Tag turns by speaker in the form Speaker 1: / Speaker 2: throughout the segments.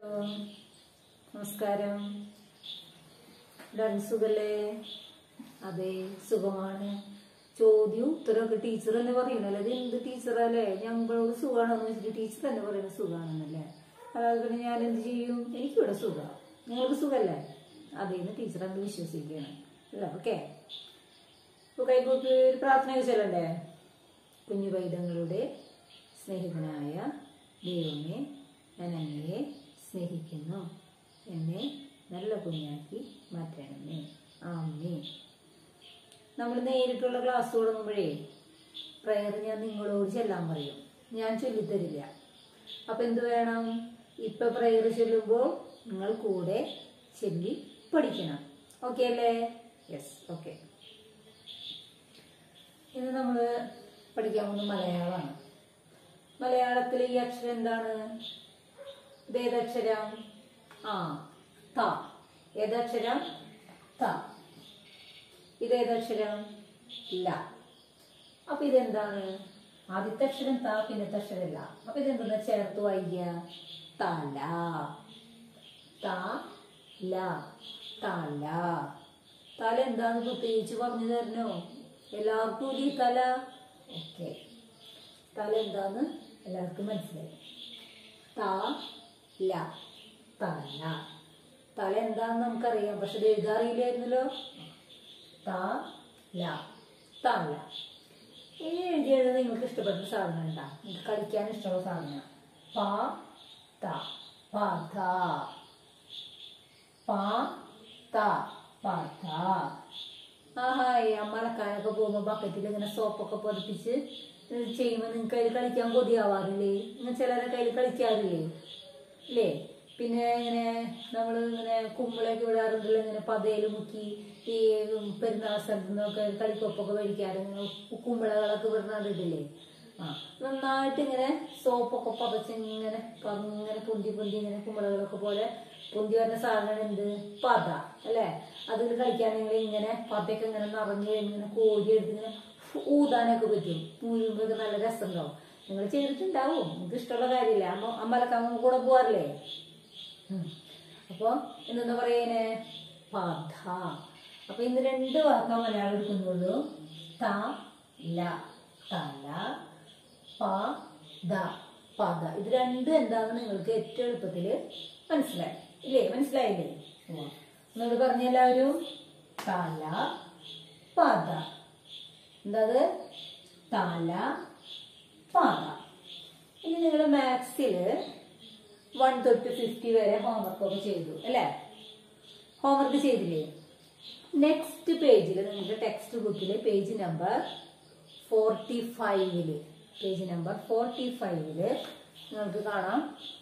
Speaker 1: Hello. നമസ്കാരം എല്ലാവരും സുഖല്ലേ അതെ സുഖമാണ് ചോദ്യവും ഉത്തരവൊക്കെ ടീച്ചർ തന്നെ പറയണല്ലേ ഇത് എന്ത് ടീച്ചറല്ലേ ഞങ്ങളോട് സുഖമാണെന്ന് വെച്ചിട്ട് ടീച്ചർ തന്നെ പറയുന്നത് സുഖമാണെന്നല്ലേ അതായത് പിന്നെ ഞാൻ എന്ത് ചെയ്യും എനിക്കിവിടെ സുഖമാണ് നിങ്ങൾക്ക് സുഖമല്ലേ അതേന്ന് ടീച്ചർ അങ്ങ് വിശ്വസിക്കുകയാണ് അല്ല ഓക്കെ ഇപ്പോൾ കൈകൂപ്പി ഒരു പ്രാർത്ഥന ചെല്ലണ്ടേ കുഞ്ഞു പൈതങ്ങളുടെ സ്നേഹിതനായ ദൈവമേ ഞാൻ അങ്ങയെ സ്നേഹിക്കുന്നു എന്നെ നല്ല കുഞ്ഞാക്കി മാറ്റണമേ ആമേ നമ്മൾ നേരിട്ടുള്ള ക്ലാസ് തുടങ്ങുമ്പോഴേ പ്രയർ ഞാൻ നിങ്ങളോട് ചെല്ലാൻ പറയും ഞാൻ ചൊല്ലിത്തരില്ല അപ്പം എന്ത് വേണം ഇപ്പം പ്രയർ ചൊല്ലുമ്പോൾ നിങ്ങൾ കൂടെ ചൊല്ലി പഠിക്കണം ഓക്കെ അല്ലേ യെസ് ഓക്കെ ഇന്ന് നമ്മൾ പഠിക്കാൻ പോകുന്നത് മലയാളമാണ് മലയാളത്തിൽ ഈ അക്ഷരം എന്താണ് ഇത് ഏതക്ഷരം ആ ത ഏതക്ഷരം ത ഇത് ഏതക്ഷരം ല അപ്പൊ ഇതെന്താണ് ആദ്യത്തെ അക്ഷരം ത പിന്നത്തെ അക്ഷരം ല അപ്പൊ ഇതെന്താ ചേർത്ത് വായിക്കുക തല ത ല തല തല എന്താന്ന് പ്രത്യേകിച്ച് പറഞ്ഞു തരണോ എല്ലാവർക്കും ഇല്ലേ ഈ തല ഓക്കെ തല എന്താന്ന് എല്ലാവർക്കും മനസ്സിലായി ത ല തല തല എന്താന്ന് നമുക്കറിയാം പക്ഷെ ഇത് എഴുതാറിയില്ലായിരുന്നല്ലോ ത ല തല ഇനി എഴുതിയത് നിങ്ങൾക്ക് ഇഷ്ടപ്പെട്ട സാധനം ഉണ്ടാ നിങ്ങൾക്ക് കളിക്കാൻ ഇഷ്ടമുള്ള സാധനം പ ത പഥ പ ത പഥ ആഹാ ഈ അമ്മലക്കാനൊക്കെ പോകുമ്പോൾ ബക്കറ്റിൽ ഇങ്ങനെ സോപ്പൊക്കെ പതിപ്പിച്ച് ഇത് ചെയ്യുമ്പോൾ നിങ്ങൾക്ക് അതിൽ കളിക്കാൻ കൊതിയാവാറില്ലേ ഇങ്ങനെ ചിലരെ കയ്യിൽ കളിക്കാറില്ലേ ഇല്ലേ പിന്നെ ഇങ്ങനെ നമ്മൾ ഇങ്ങനെ കുമ്പളൊക്കെ വിടാറുണ്ടല്ലോ ഇങ്ങനെ പതയിൽ മുക്കി ഈ പെരുന്നാൾ സ്ഥലത്ത് നിന്നൊക്കെ കളിക്കൊപ്പൊക്കെ മേടിക്കാറ് ഇങ്ങനെ കുമ്പളകളൊക്കെ വിടുന്നിട്ടില്ലേ ആ നന്നായിട്ട് ഇങ്ങനെ സോപ്പൊക്കെ പതച്ച് ഇങ്ങനെ ഇങ്ങനെ പൊന്തി പൊന്തി ഇങ്ങനെ കുമ്പളകളൊക്കെ പോലെ പൊന്തി വരുന്ന സാധനം എന്ത് പത അല്ലേ അതിൽ കളിക്കാണെങ്കിൽ ഇങ്ങനെ പതയൊക്കെ ഇങ്ങനെ നിറഞ്ഞു കഴിഞ്ഞ് ഇങ്ങനെ കോരി എടുത്ത് ഇങ്ങനെ ഊതാനൊക്കെ പറ്റും ഊരുമ്പോഴൊക്കെ നല്ല രസം ഉണ്ടാവും നിങ്ങൾ ചെയ്തിട്ടുണ്ടാവും നിങ്ങൾക്ക് ഇഷ്ടമുള്ള കാര്യമില്ല അമ്മ അമ്മലൊക്കെ അമ്മ കൂടെ പോവാറില്ലേ ഉം. അപ്പൊ എന്താ പറയുന്നേ പഥ അപ്പൊ ഇന്ന് രണ്ട് വാക്കാ മലയാളം എടുക്കുന്നുള്ളൂ ത ല തല പ ദ പദ ഇത് രണ്ടും എന്താണെന്ന് നിങ്ങൾക്ക് ഏറ്റവും എളുപ്പത്തില് മനസ്സിലായി ഇല്ലേ മനസ്സിലായില്ലേ ഉവ്വ. എന്നോട് പറഞ്ഞ എല്ലാവരും തല പദ എന്തത് തല പദ ഇനി നിങ്ങൾ മാത്സില് വൺ തൊട്ട് ഫിഫ്റ്റി വരെ ഹോംവർക്ക് ഒക്കെ ചെയ്തു അല്ലേ ഹോംവർക്ക് ചെയ്തില്ലേ നെക്സ്റ്റ് പേജിൽ നിങ്ങളുടെ ടെക്സ്റ്റ് ബുക്കില് പേജ് നമ്പർ ഫോർട്ടി ഫൈവില് പേജ് നമ്പർ ഫോർട്ടി ഫൈവില് നിങ്ങൾക്ക് കാണാം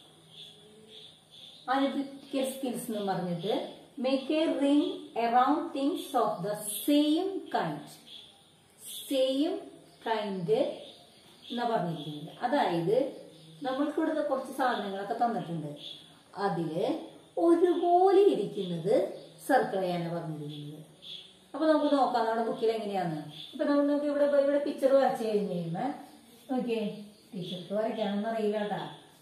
Speaker 1: അനലിറ്റിക്കൽ സ്കിൽസ് എന്ന് പറഞ്ഞിട്ട് make a ring around things of the same kind same kind എന്നാ പറഞ്ഞിരിക്കുന്നത് അതായത് നമ്മൾക്ക് ഇവിടുത്തെ കുറച്ച് സാധനങ്ങളൊക്കെ തന്നിട്ടുണ്ട് അതില് ഒരുപോലെ ഇരിക്കുന്നത് സർക്കിൾ ചെയ്യാനാണ് പറഞ്ഞിരിക്കുന്നത് അപ്പൊ നമുക്ക് നോക്കാം നമ്മുടെ ബുക്കിൽ എങ്ങനെയാന്ന് ഇപ്പൊ നമ്മൾ നോക്കി ഇവിടെ ഇവിടെ പിക്ചർ വരച്ച് കഴിഞ്ഞ് കഴിയുമ്പോ നോക്കിയേ ടീച്ചർക്ക് വരയ്ക്കാനൊന്നും അറിയില്ല കേട്ടാ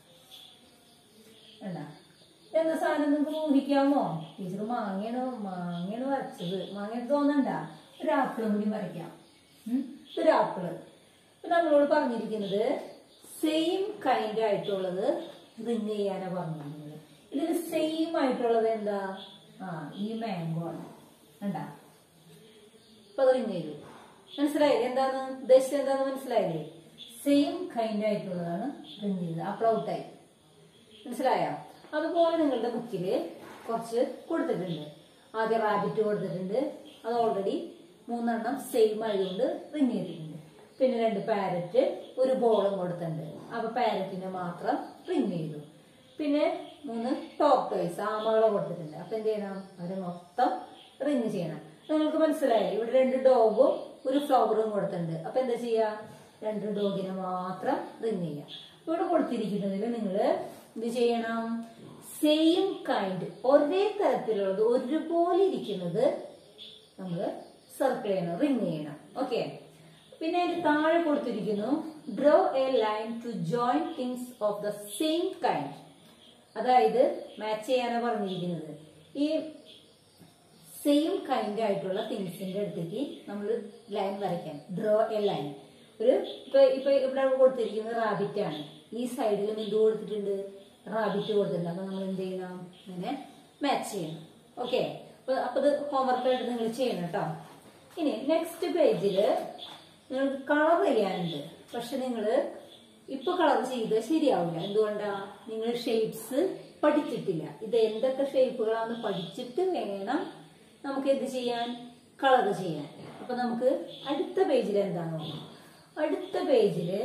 Speaker 1: വേണ്ട എന്താ സാധനം നിങ്ങൾക്ക് ഊഹിക്കാമോ ടീച്ചർ മാങ്ങയാണ് മാങ്ങയാണ് വരച്ചത് മാങ്ങ തോന്നണ്ട ഒരു ആപ്പിളും കൂടി വരയ്ക്കാം ഉം? ഒരു ആപ്പിള് ഇപ്പൊ നമ്മളോട് പറഞ്ഞിരിക്കുന്നത് സെയിം കൈൻഡ് ആയിട്ടുള്ളത് റിങ് ചെയ്യാനാ പറഞ്ഞിരിക്കുന്നത് ഇതിൽ സെയിം ആയിട്ടുള്ളത് എന്താ ആ ഈ മാംഗോ ആണ് കണ്ടാ ഇപ്പൊ അത് റിങ് ചെയ്തു മനസ്സിലായില്ലേ എന്താന്ന് ഉദ്ദേശിച്ചത് എന്താന്ന് മനസ്സിലായില്ലേ സെയിം കൈൻഡ് ആയിട്ടുള്ളതാണ് റിങ് ചെയ്തത് അപ്ല ഔട്ടായി മനസ്സിലായോ അതുപോലെ നിങ്ങളുടെ ബുക്കില് കുറച്ച് കൊടുത്തിട്ടുണ്ട് ആദ്യം റാബിറ്റ് കൊടുത്തിട്ടുണ്ട് അത് ഓൾറെഡി മൂന്നെണ്ണം സെയിം ആയതുകൊണ്ട് റിങ് ചെയ്തിട്ടുണ്ട് പിന്നെ രണ്ട് പാരറ്റ് ഒരു ബോളും കൊടുത്തിട്ടുണ്ട് അപ്പൊ പാരറ്റിനെ മാത്രം റിങ് ചെയ്തു പിന്നെ മൂന്ന് ടോർട്ടോയ്സ് ആമകളെ കൊടുത്തിട്ടുണ്ട് അപ്പൊ എന്ത് ചെയ്യണം അവരെ മൊത്തം റിങ് ചെയ്യണം നിങ്ങൾക്ക് മനസ്സിലായി ഇവിടെ രണ്ട് ഡോഗും ഒരു ഫ്ലവറും കൊടുത്തിട്ടുണ്ട് അപ്പൊ എന്താ ചെയ്യാ രണ്ട് ഡോഗിനെ മാത്രം റിങ് ചെയ്യാം ഇവിടെ കൊടുത്തിരിക്കുന്നതിൽ നിങ്ങൾ എന്ത് ചെയ്യണം സെയിം കൈൻഡ് ഒരേ തരത്തിലുള്ളത് ഒരുപോലെ ഇരിക്കുന്നത് നമ്മൾ സർക്കിൾ ചെയ്യണം റിങ് ചെയ്യണം ഓക്കെ പിന്നെ അതിന് താഴെ കൊടുത്തിരിക്കുന്നു draw a line to join things of the same kind അതായത് മാച്ച് ചെയ്യാനാണ് പറഞ്ഞിരിക്കുന്നത് ഈ സെയിം കൈൻഡ് ആയിട്ടുള്ള തിങ്സിന്റെ അടുത്തേക്ക് നമ്മൾ ലൈൻ വരയ്ക്കാൻ ഡ്രോ എ ലൈൻ ഒരു ഇപ്പൊ ഇപ്പൊ ഇവിടെ കൊടുത്തിരിക്കുന്നത് റാബിറ്റ് ആണ് ഈ സൈഡിലും എന്ത് കൊടുത്തിട്ടുണ്ട് റാബിറ്റ് കൊടുത്തിട്ടുണ്ട് അപ്പൊ നമ്മൾ എന്ത് ചെയ്യണം ഇങ്ങനെ മാച്ച് ചെയ്യണം ഓക്കെ അപ്പൊ അപ്പൊ ഇത് ഹോംവർക്ക് ആയിട്ട് നിങ്ങൾ ചെയ്യണം കേട്ടോ ഇനി നെക്സ്റ്റ് പേജില് നിങ്ങൾക്ക് കളർ ചെയ്യാനുണ്ട് പക്ഷെ നിങ്ങൾ ഇപ്പൊ കളർ ചെയ്ത് ശരിയാവില്ല എന്തുകൊണ്ടാ നിങ്ങൾ ഷേപ്സ് പഠിച്ചിട്ടില്ല ഇത് എന്തൊക്കെ ഷേപ്പുകളാണെന്ന് പഠിച്ചിട്ട് വേണം നമുക്ക് എന്ത് ചെയ്യാൻ കളർ ചെയ്യാൻ അപ്പൊ നമുക്ക് അടുത്ത പേജിൽ എന്താണ് നോക്കാം അടുത്ത പേജില്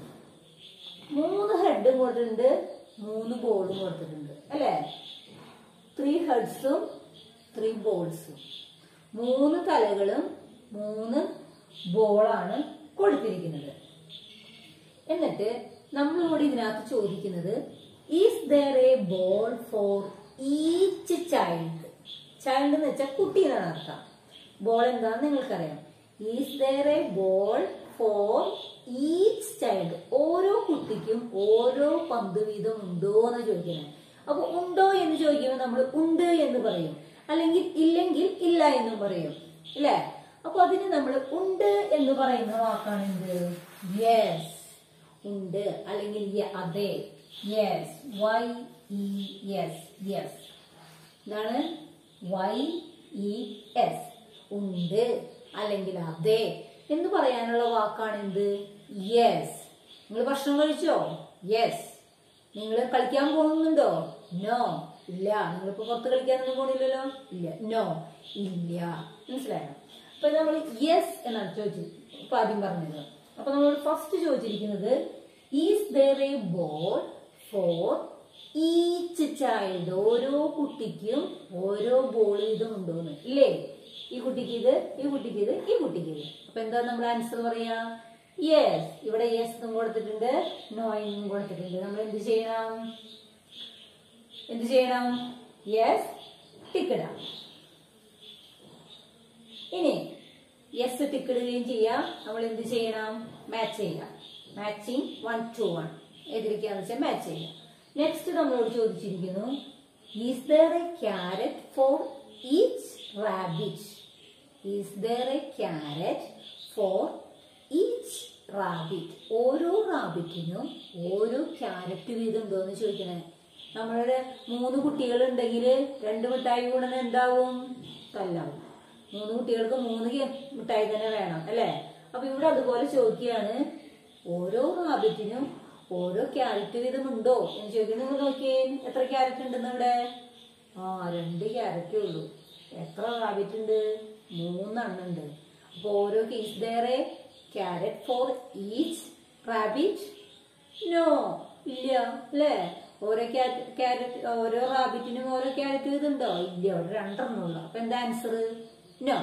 Speaker 1: മൂന്ന് ഹെഡും കൊടുത്തിട്ടുണ്ട് മൂന്ന് ബോളും കൊടുത്തിട്ടുണ്ട് അല്ലേ ത്രീ ഹെഡ്സും ത്രീ ബോൾസും മൂന്ന് തലകളും മൂന്ന് ബോളാണ് കൊടുത്തിരിക്കുന്നത് എന്നിട്ട് നമ്മളിവിടെ ഇതിനകത്ത് ചോദിക്കുന്നത് is there a ball for each child child എന്ന് വെച്ചാൽ കുട്ടി എന്നാണ് അർത്ഥം ബോൾ എന്താണെന്ന് നിങ്ങൾക്കറിയാം is there a ball for each child ഓരോ കുട്ടിക്കും ഓരോ പന്ത് വീതം ഉണ്ടോ എന്ന് ചോദിക്കുന്നത് അപ്പൊ ഉണ്ടോ എന്ന് ചോദിക്കുമ്പോൾ നമ്മൾ ഉണ്ട് എന്ന് പറയും അല്ലെങ്കിൽ ഇല്ലെങ്കിൽ ഇല്ല എന്നും പറയും അല്ലേ അപ്പൊ അതിന് നമ്മൾ ഉണ്ട് എന്ന് പറയുന്ന വാക്കാണ് എന്ത് യെസ് ഉണ്ട് അല്ലെങ്കിൽ യ- അതെ yes Y E yes yes എന്താണ് വൈ ഇ എസ് ഉണ്ട് അല്ലെങ്കിൽ അതെ എന്ന് പറയാനുള്ള വാക്കാണ് എന്ത് യെസ് നിങ്ങൾ ഭക്ഷണം കഴിച്ചോ യെസ് നിങ്ങൾ കളിക്കാൻ പോകുന്നുണ്ടോ നോ ഇല്ല നിങ്ങളിപ്പോ പുറത്ത് കളിക്കാനൊന്നും പോണില്ലല്ലോ ഇല്ല നോ ഇല്ല മനസ്സിലായോ അപ്പൊ നമ്മൾ യെസ് എന്നാണ് ചോദിച്ചത് ഇപ്പൊ ആദ്യം പറഞ്ഞത് അപ്പൊ നമ്മൾ ഫസ്റ്റ് ചോദിച്ചിരിക്കുന്നത് is there a ball for each child ഓരോ കുട്ടിക്കും ഓരോ ബോൾ വീതം ഉണ്ടോന്ന് ഇല്ലേ ഈ കുട്ടിക്ക് ഇത് ഈ കുട്ടിക്ക് ഇത് ഈ കുട്ടിക്ക് ഇത് അപ്പൊ എന്താ നമ്മൾ ആൻസർ പറയാ യെസ് ഇവിടെ യെസ് എന്നും കൊടുത്തിട്ടുണ്ട് നോ എന്നും കൊടുത്തിട്ടുണ്ട് നമ്മൾ എന്ത് ചെയ്യണം എന്ത് ചെയ്യണം യെസ് ടിക്കിടാം ഇനി യെസ് ടിക്കിടുകയും ചെയ്യാം നമ്മൾ എന്ത് ചെയ്യണം മാച്ച് ചെയ്യാം മാച്ചിങ് വൺ ടു വൺ ഏതിരിക്കാന്ന് വെച്ചാൽ മാച്ച് ചെയ്യാം നെക്സ്റ്റ് നമ്മളോട് ചോദിച്ചിരിക്കുന്നു is there a carrot for each rabbit is there a carrot for each rabbit ഓരോ റാബിറ്റിനും ഓരോ ക്യാരറ്റ് വീതം ഉണ്ടോ എന്ന് ചോദിക്കണേ നമ്മളുടെ മൂന്ന് കുട്ടികൾ ഉണ്ടെങ്കിൽ രണ്ട് മിഠായി കൂടെ എന്താവും തല്ലാവും മൂന്ന് കുട്ടികൾക്ക് മൂന്ന് കെ- മിഠായി തന്നെ വേണം അല്ലേ അപ്പൊ ഇവിടെ അതുപോലെ ചോദിക്കുകയാണ് ഓരോ റാബിറ്റിനും ഓരോ ക്യാരറ്റ് വീതം ഉണ്ടോ എന്ന് ചോദിക്കുന്നത് നിങ്ങൾ നോക്കിയേ എത്ര ക്യാരറ്റ് ഉണ്ടെന്ന് ഇവിടെ ആ രണ്ട് ക്യാരറ്റേ ഉള്ളൂ എത്ര റാബിറ്റ് ഉണ്ട് മൂന്നെണ്ണം ഉണ്ട് അപ്പൊ ഓരോ case there carrot for each rabbit no ഇല്ല അല്ലേ ഓരോ ക്യാരറ്റ് ഓരോ റാബിറ്റിനും ഓരോ ക്യാരറ്റ് വീതമുണ്ടോ ഇല്ല അവിടെ രണ്ടെണ്ണം ഉള്ളു അപ്പൊ എന്താ ആൻസർ നോ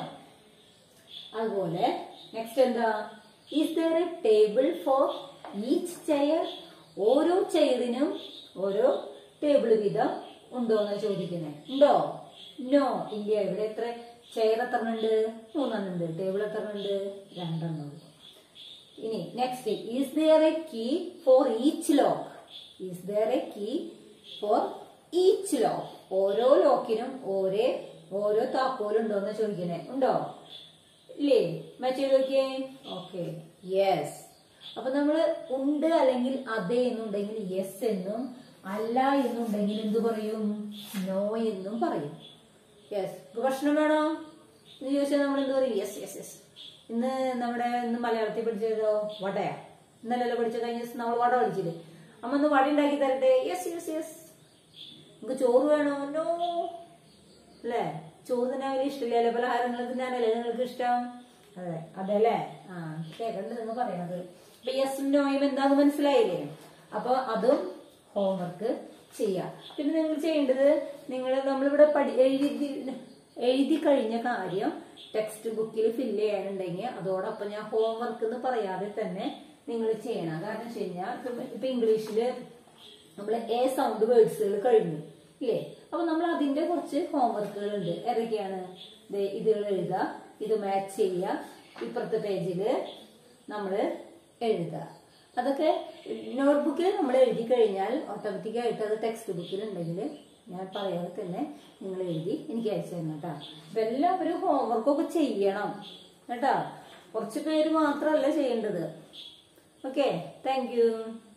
Speaker 1: അതുപോലെ നെക്സ്റ്റ് എന്താ is there a table for each chair ഓരോ ചെയറിനും ഓരോ ടേബിൾ വീതം ഉണ്ടോ എന്ന് ചോദിക്കുന്നത് ഉണ്ടോ നോ ഇല്ല ഇവിടെ എത്ര ചെയർ എത്ര ഉണ്ട് മൂന്നെണ്ണം ഉണ്ട് ടേബിൾ എത്ര ഉണ്ട് രണ്ടെണ്ണം ഉണ്ട് ഇനി next is there a key for each lock is there a key for each lock ഓരോ ലോക്കിനും ഓരേ ഓരോ താക്കോലുണ്ടോ എന്ന് ചോദിക്കണേ ഉണ്ടോ ഇല്ലേ മാച്ച് ചെയ്ത് നോക്കിയേ ഓക്കെ യെസ് അപ്പൊ നമ്മള് ഉണ്ട് അല്ലെങ്കിൽ അതെ എന്നുണ്ടെങ്കിൽ യെസ് എന്നും അല്ല എന്നുണ്ടെങ്കിൽ എന്ത് പറയും നോ എന്നും പറയും യെസ് ഭക്ഷണം വേണോ എന്ന് ചോദിച്ചാൽ നമ്മൾ എന്ത് പറയും യെസ് യെസ് യെസ് ഇന്ന് നമ്മുടെ ഇന്ന് മലയാളത്തിൽ പഠിച്ചതോ വടയാ ഇന്നലല്ലോ പഠിച്ച കഴിഞ്ഞ ദിവസം നമ്മൾ വട പഠിച്ചില്ലേ അമ്മ ഒന്ന് വട ഉണ്ടാക്കി തരട്ടെ യെസ് യെസ് യെസ് നമുക്ക് ചോറ് വേണോ നോ അല്ലേ ചോറ് തിന്നാൻ വലിയ ഇഷ്ടമില്ലല്ലേ പലഹാരങ്ങൾ തിന്നാനല്ലേ നിങ്ങൾക്ക് ഇഷ്ടം അതെ അതെ അല്ലേ ആ കേൾക്കണ്ട് നിങ്ങൾ പറയണത് അപ്പൊ യെസും നോയും എന്താന്ന് മനസ്സിലായില്ലേ അപ്പൊ അതും ഹോംവർക്ക് ചെയ്യാം പിന്നെ നിങ്ങൾ ചെയ്യേണ്ടത് നിങ്ങൾ നമ്മളിവിടെ പഠി എഴുതി എഴുതി കഴിഞ്ഞ കാര്യം ടെക്സ്റ്റ് ബുക്കിൽ ഫില്ല് ചെയ്യാനുണ്ടെങ്കിൽ അതോടൊപ്പം ഞാൻ ഹോംവർക്ക് എന്ന് പറയാതെ തന്നെ നിങ്ങൾ ചെയ്യണം കാരണം വെച്ച് കഴിഞ്ഞാൽ ഇപ്പൊ ഇപ്പൊ ഇംഗ്ലീഷില് നമ്മൾ എ സൗണ്ട് വേർഡ്സുകൾ കഴിഞ്ഞു ഇല്ലേ അപ്പൊ നമ്മൾ അതിന്റെ കുറച്ച് ഹോംവർക്കുകൾ ഉണ്ട് ഏതൊക്കെയാണ് ദേ ഇതുകൾ എഴുതുക ഇത് മാച്ച് ചെയ്യുക ഇപ്പുറത്തെ പേജിൽ നമ്മൾ എഴുതുക അതൊക്കെ നോട്ട്ബുക്കിൽ നമ്മൾ എഴുതി കഴിഞ്ഞാൽ ഓട്ടോമാറ്റിക്കായിട്ട് അത് ടെക്സ്റ്റ് ബുക്കിൽ ഉണ്ടെങ്കിൽ ഞാൻ പറയാതെ തന്നെ നിങ്ങൾ എഴുതി എനിക്ക് അയച്ചു തരണം കേട്ടോ അപ്പൊ എല്ലാവരും ഹോംവർക്കൊക്കെ ചെയ്യണം കേട്ടോ കുറച്ച് പേര് മാത്രമല്ല ചെയ്യേണ്ടത് ഓക്കെ താങ്ക് യു